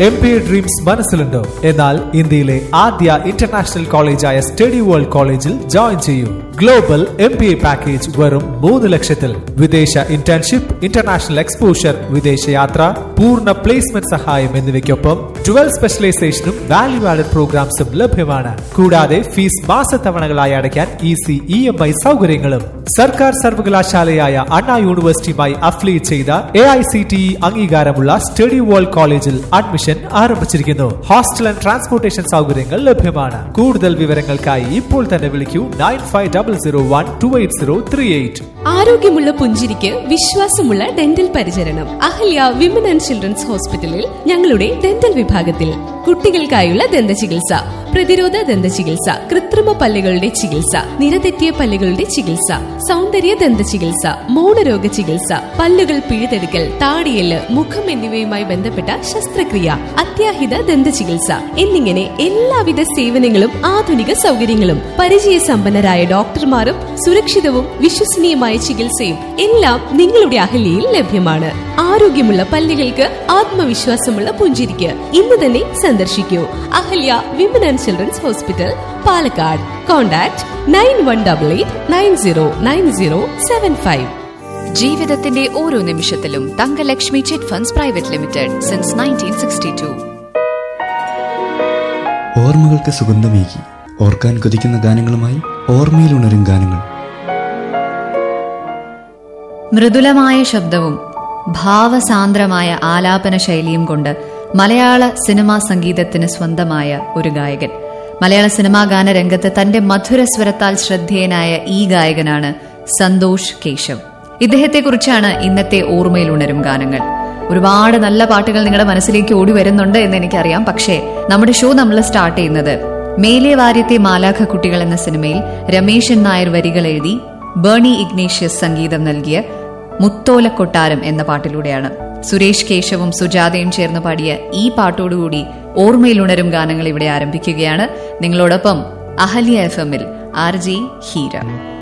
M B A dreams മനസ്സിലുണ്ടോ എന്നാൽ ഇന്ത്യയിലെ ആദ്യ ഇന്റർനാഷണൽ കോളേജായ സ്റ്റഡി വേൾഡ് കോളേജിൽ ജോയിൻ ചെയ്യൂ global M B A package വെറും മൂന്ന് ലക്ഷത്തിൽ വിദേശ ഇന്റേൺഷിപ്പ് ഇന്റർനാഷണൽ എക്സ്പോഷർ വിദേശയാത്ര പൂർണ്ണ പ്ലേസ്മെന്റ് സഹായം എന്നിവയ്ക്കൊപ്പം ട്വൽ സ്പെഷ്യലൈസേഷനും വാല്യൂ ആഡഡ് പ്രോഗ്രാംസും ലഭ്യമാണ് കൂടാതെ ഫീസ് മാസത്തവണകളായി അടയ്ക്കാൻ ഈസി ഇ എം ഐ സൗകര്യങ്ങളും സർക്കാർ സർവകലാശാലയായ അണ്ണാ യൂണിവേഴ്സിറ്റിയുമായി അഫിലിയേറ്റ് ചെയ്ത A I C T E അംഗീകാരമുള്ള സ്റ്റഡി വേൾഡ് കോളേജിൽ അഡ്മിഷൻ ആരംഭിച്ചിരിക്കുന്നു ഹോസ്റ്റൽ ആൻഡ് ട്രാൻസ്പോർട്ടേഷൻ സൗകര്യങ്ങൾ ലഭ്യമാണ് കൂടുതൽ വിവരങ്ങൾക്കായി ഇപ്പോൾ തന്നെ വിളിക്കൂ nine five double zero one two eight zero three eight ആരോഗ്യമുള്ള പുഞ്ചിരിക്ക് വിശ്വാസമുള്ള ഡെന്റൽ പരിചരണം അഹല്യ വിമൻ ആൻഡ് ചിൽഡ്രൻസ് ഹോസ്പിറ്റലിൽ ഞങ്ങളുടെ ഡെന്റൽ വിഭാഗത്തിൽ കുട്ടികൾക്കായുള്ള ദന്ത ചികിത്സ പ്രതിരോധ ദന്ത ചികിത്സ കൃത്രിമ പല്ലുകളുടെ ചികിത്സ നിരതെറ്റിയ പല്ലുകളുടെ ചികിത്സ സൗന്ദര്യ ദന്ത ചികിത്സ മൗനരോഗ ചികിത്സ പല്ലുകൾ പിഴുതെടുക്കൽ താടിയല് മുഖം എന്നിവയുമായി ബന്ധപ്പെട്ട ശസ്ത്രക്രിയ അത്യാഹിത ദന്ത ചികിത്സ എന്നിങ്ങനെ എല്ലാവിധ സേവനങ്ങളും ആധുനിക സൗകര്യങ്ങളും പരിചയസമ്പന്നരായ ഡോക്ടർമാരും സുരക്ഷിതവും വിശ്വസനീയമായ ചികിത്സയും എല്ലാം നിങ്ങളുടെ അഹല്യയിൽ ലഭ്യമാണ് ആരോഗ്യമുള്ള പല്ലുകൾക്ക് ആത്മവിശ്വാസമുള്ള പുഞ്ചിരിക്ക് ഇന്ന് തന്നെ സന്ദർശിക്കൂ Ahalya women and children's hospital Palakkad contact nine one double eight nine zero nine zero seven five ജീവിതത്തിന്റെ ഓരോ നിമിഷത്തിലും Thankalakshmi chit funds private limited since nineteen sixty two ഓർമ്മകൾക്ക് സുഗന്ധമേകി ഓർക്കാൻ കൊതിക്കുന്ന ഗാനങ്ങളുമായി ഓർമ്മയിൽ ഉണരും ഗാനങ്ങൾ മൃദുലമായ ശബ്ദവും ഭാവസാന്ദ്രമായ ആലാപന ശൈലിയും കൊണ്ട് മലയാള സിനിമാ സംഗീതത്തിന് സ്വന്തമായ ഒരു ഗായകൻ മലയാള സിനിമാ ഗാന രംഗത്ത് തന്റെ മധുരസ്വരത്താൽ ശ്രദ്ധേയനായ ഈ ഗായകനാണ് സന്തോഷ് കേശവ് ഇദ്ദേഹത്തെക്കുറിച്ചാണ് ഇന്നത്തെ ഓർമ്മയിൽ ഉണരും ഗാനങ്ങൾ ഒരുപാട് നല്ല പാട്ടുകൾ നിങ്ങളുടെ മനസ്സിലേക്ക് ഓടി വരുന്നുണ്ട് എന്ന് എനിക്കറിയാം പക്ഷേ നമ്മുടെ ഷോ നമ്മൾ സ്റ്റാർട്ട് ചെയ്യുന്നത് മേലെ വാര്യത്തെ മാലാഖ കുട്ടികൾ എന്ന സിനിമയിൽ രമേശൻ നായർ വരികൾ എഴുതി ബേണി ഇഗ്നേഷ്യസ് സംഗീതം നൽകിയ മുത്തോല കൊട്ടാരം എന്ന പാട്ടിലൂടെയാണ് സുരേഷ് കേശവും സുജാതയും ചേർന്ന് പാടിയ ഈ പാട്ടോടുകൂടി ഓർമ്മയിൽ ഉണരും ഗാനങ്ങൾ ഇവിടെ ആരംഭിക്കുകയാണ് നിങ്ങളോടൊപ്പം അഹല്യ എഫ് എമ്മിൽ ആർ ജി ഹീര